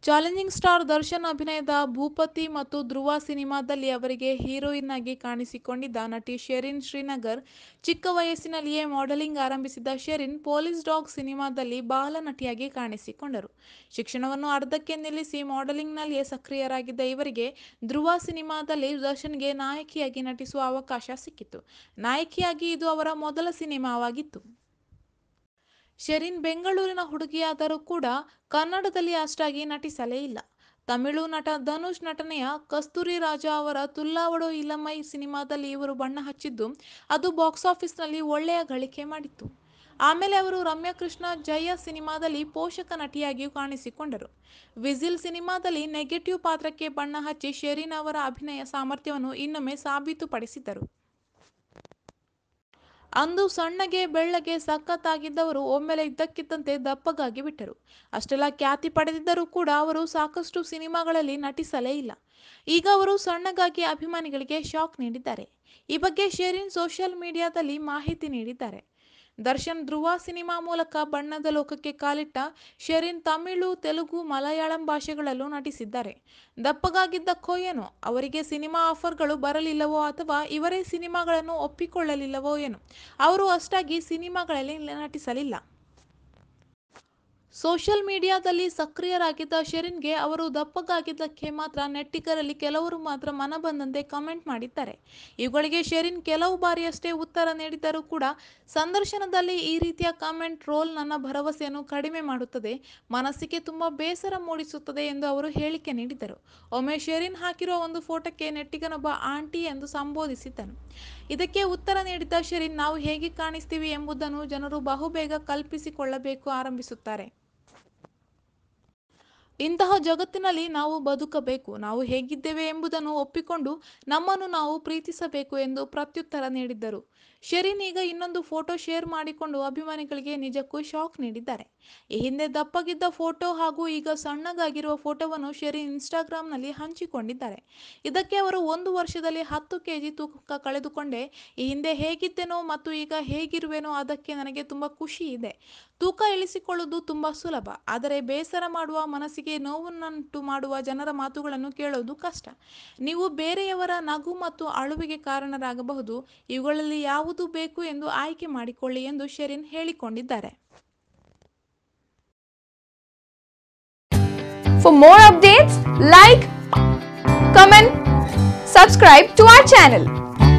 Challenging star Darshan ಅಭಿನಯದ ಭೂಪತಿ ಮತ್ತು ಧ್ರುವ ಸಿನಿಮಾದಲ್ಲಿ ಅವರಿಗೆ ಹೀರೋಯಿನ್ ಆಗಿ ಕಾಣಿಸಿಕೊಂಡಿದ್ದ ನಟಿ ಶೆರಿನ್ ಶ್ರೀನಗರ್ ಚಿಕ್ಕ ವಯಸ್ಸಿನಲ್ಲಿಯೇ ಮಾಡೆಲಿಂಗ್ ಆರಂಭಿಸಿದ ಶೆರಿನ್ ಪೊಲೀಸ್ ಡಾಗ್ ಸಿನಿಮಾದಲ್ಲಿ ಬಾಲ ನಟಿಯಾಗಿ ಕಾಣಿಸಿಕೊಂಡರು ಶಿಕ್ಷಣವನ್ನು ಅರ್ಧಕ್ಕೆ ನಿಲ್ಲಿಸಿ ಮಾಡೆಲಿಂಗ್ನಲ್ಲಿಯೇ ಸಕ್ರಿಯರಾಗಿದ್ದ ಇವರಿಗೆ ಧ್ರುವ ಸಿನಿಮಾದಲ್ಲಿ ದರ್ಶನ್ಗೆ ನಾಯಕಿಯಾಗಿ ನಟಿಸುವ ಅವಕಾಶ ಸಿಕ್ಕಿತು ನಾಯಕಿಯಾಗಿ ಇದು ಅವರ ಮೊದಲ ಸಿನಿಮಾವಾಗಿತ್ತು ಶೆರಿನ್ ಬೆಂಗಳೂರಿನ ಹುಡುಗಿಯಾದರೂ ಕೂಡ ಕನ್ನಡದಲ್ಲಿ ಅಷ್ಟಾಗಿ ನಟಿಸಲೇ ಇಲ್ಲ ತಮಿಳು ನಟ ಧನುಷ್ ನಟನೆಯ ಕಸ್ತೂರಿ ರಾಜ ಅವರ ತುಲ್ಲಾವಡು ಇಲಮೈ ಸಿನಿಮಾದಲ್ಲಿ ಇವರು ಬಣ್ಣ ಹಚ್ಚಿದ್ದು ಅದು ಬಾಕ್ಸ್ ಆಫೀಸ್ನಲ್ಲಿ ಒಳ್ಳೆಯ ಗಳಿಕೆ ಮಾಡಿತ್ತು ಆಮೇಲೆ ಅವರು ರಮ್ಯಾ ಕೃಷ್ಣ ಜಯ ಸಿನಿಮಾದಲ್ಲಿ ಪೋಷಕ ನಟಿಯಾಗಿಯೂ ಕಾಣಿಸಿಕೊಂಡರು ವಿಜಿಲ್ ಸಿನಿಮಾದಲ್ಲಿ ನೆಗೆಟಿವ್ ಪಾತ್ರಕ್ಕೆ ಬಣ್ಣ ಹಚ್ಚಿ ಶೆರಿನ್ ಅವರ ಅಭಿನಯ ಸಾಮರ್ಥ್ಯವನ್ನು ಇನ್ನೊಮ್ಮೆ ಸಾಬೀತುಪಡಿಸಿದರು ಅಂದು ಸಣ್ಣಗೆ ಬೆಳ್ಳಗೆ ಸಖತ್ತಾಗಿದ್ದವರು ಒಮ್ಮೆಲೆ ಇದ್ದಕ್ಕಿದ್ದಂತೆ ದಪ್ಪಗಾಗಿ ಬಿಟ್ಟರು ಅಷ್ಟೆಲ್ಲ ಖ್ಯಾತಿ ಪಡೆದಿದ್ದರೂ ಕೂಡ ಅವರು ಸಾಕಷ್ಟು ಸಿನಿಮಾಗಳಲ್ಲಿ ನಟಿಸಲೇ ಇಲ್ಲ ಈಗ ಅವರು ಸಣ್ಣಗಾಗಿ ಅಭಿಮಾನಿಗಳಿಗೆ ಶಾಕ್ ನೀಡಿದ್ದಾರೆ ಈ ಬಗ್ಗೆ ಶೆರಿನ್ ಸೋಷಿಯಲ್ ಮೀಡಿಯಾದಲ್ಲಿ ಮಾಹಿತಿ ನೀಡಿದ್ದಾರೆ ದರ್ಶನ್ ಧ್ರುವ ಸಿನಿಮಾ ಮೂಲಕ ಬಣ್ಣದ ಲೋಕಕ್ಕೆ ಕಾಲಿಟ್ಟ ಶೆರಿನ್ ತಮಿಳು ತೆಲುಗು ಮಲಯಾಳಂ ಭಾಷೆಗಳಲ್ಲೂ ನಟಿಸಿದ್ದಾರೆ ದಪ್ಪಗಾಗಿದ್ದಕ್ಕೋ ಏನೋ ಅವರಿಗೆ ಸಿನಿಮಾ ಆಫರ್ಗಳು ಬರಲಿಲ್ಲವೋ ಅಥವಾ ಇವರೇ ಸಿನಿಮಾಗಳನ್ನು ಒಪ್ಪಿಕೊಳ್ಳಲಿಲ್ಲವೋ ಏನೋ ಅವರು ಅಷ್ಟಾಗಿ ಸಿನಿಮಾಗಳಲ್ಲಿ ನಟಿಸಲಿಲ್ಲ ಸೋಷಿಯಲ್ ಮೀಡಿಯಾದಲ್ಲಿ ಸಕ್ರಿಯರಾಗಿದ್ದ ಶೆರಿನ್ಗೆ ಅವರು ದಪ್ಪಗಾಗಿದ್ದಕ್ಕೆ ಮಾತ್ರ ನೆಟ್ಟಿಗರಲ್ಲಿ ಕೆಲವರು ಮಾತ್ರ ಮನ ಬಂದಂತೆ ಕಮೆಂಟ್ ಮಾಡಿದ್ದಾರೆ ಇವುಗಳಿಗೆ ಶೆರಿನ್ ಕೆಲವು ಬಾರಿಯಷ್ಟೇ ಉತ್ತರ ನೀಡಿದ್ದರೂ ಕೂಡ ಸಂದರ್ಶನದಲ್ಲಿ ಈ ರೀತಿಯ ಕಾಮೆಂಟ್ ರೋಲ್ ನನ್ನ ಭರವಸೆಯನ್ನು ಕಡಿಮೆ ಮಾಡುತ್ತದೆ ಮನಸ್ಸಿಗೆ ತುಂಬ ಬೇಸರ ಮೂಡಿಸುತ್ತದೆ ಎಂದು ಅವರು ಹೇಳಿಕೆ ನೀಡಿದರು ಒಮ್ಮೆ ಶೆರಿನ್ ಹಾಕಿರುವ ಒಂದು ಫೋಟೋಕ್ಕೆ ನೆಟ್ಟಿಗನೊಬ್ಬ ಆಂಟಿ ಎಂದು ಸಂಬೋಧಿಸಿದ್ದನು ಇದಕ್ಕೆ ಉತ್ತರ ನೀಡಿದ್ದ ಶೆರಿನ್ ನಾವು ಹೇಗೆ ಕಾಣಿಸ್ತೀವಿ ಎಂಬುದನ್ನು ಜನರು ಬಹುಬೇಗ ಕಲ್ಪಿಸಿಕೊಳ್ಳಬೇಕು ಆರಂಭಿಸುತ್ತಾರೆ ಇಂತಹ ಜಗತ್ತಿನಲ್ಲಿ ನಾವು ಬದುಕಬೇಕು ನಾವು ಹೇಗಿದ್ದೇವೆ ಎಂಬುದನ್ನು ಒಪ್ಪಿಕೊಂಡು ನಮ್ಮನ್ನು ನಾವು ಪ್ರೀತಿಸಬೇಕು ಎಂದು ಪ್ರತ್ಯುತ್ತರ ನೀಡಿದ್ದರು ಶೆರಿನ್ ಈಗ ಇನ್ನೊಂದು ಫೋಟೋ ಶೇರ್ ಮಾಡಿಕೊಂಡು ಅಭಿಮಾನಿಗಳಿಗೆ ನಿಜಕ್ಕೂ ಶಾಕ್ ನೀಡಿದ್ದಾರೆ ಈ ಹಿಂದೆ ದಪ್ಪಗಿದ್ದ ಫೋಟೋ ಹಾಗೂ ಈಗ ಸಣ್ಣಗಾಗಿರುವ ಫೋಟೋವನ್ನು ಶೆರಿನ್ ಇನ್ಸ್ಟಾಗ್ರಾಂನಲ್ಲಿ ಹಂಚಿಕೊಂಡಿದ್ದಾರೆ ಇದಕ್ಕೆ ಅವರು ಒಂದು ವರ್ಷದಲ್ಲಿ ಹತ್ತು ಕೆಜಿ ತೂಕ ಕಳೆದುಕೊಂಡೆ ಈ ಹಿಂದೆ ಹೇಗಿದ್ದೇನೋ ಮತ್ತು ಈಗ ಹೇಗಿರುವೆನೋ ಅದಕ್ಕೆ ನನಗೆ ತುಂಬ ಖುಷಿ ಇದೆ ತೂಕ ಇಳಿಸಿಕೊಳ್ಳುವುದು ತುಂಬ ಸುಲಭ ಆದರೆ ಬೇಸರ ಮಾಡುವ ಮನಸ್ಸಿಗೆ ನೋವನ್ನುಂಟು ಮಾಡುವ ಜನರ ಮಾತುಗಳನ್ನು ಕೇಳೋದು ಕಷ್ಟ ನೀವು ಬೇರೆಯವರ ನಗು ಮತ್ತು ಅಳುವಿಗೆ ಕಾರಣರಾಗಬಹುದು ಇವುಗಳಲ್ಲಿ ಯಾವುದು ಬೇಕು ಎಂದು ಆಯ್ಕೆ ಮಾಡಿಕೊಳ್ಳಿ ಎಂದು ಶೆರಿನ್ ಹೇಳಿಕೊಂಡಿದ್ದಾರೆ For more updates, like, comment, subscribe to our channel.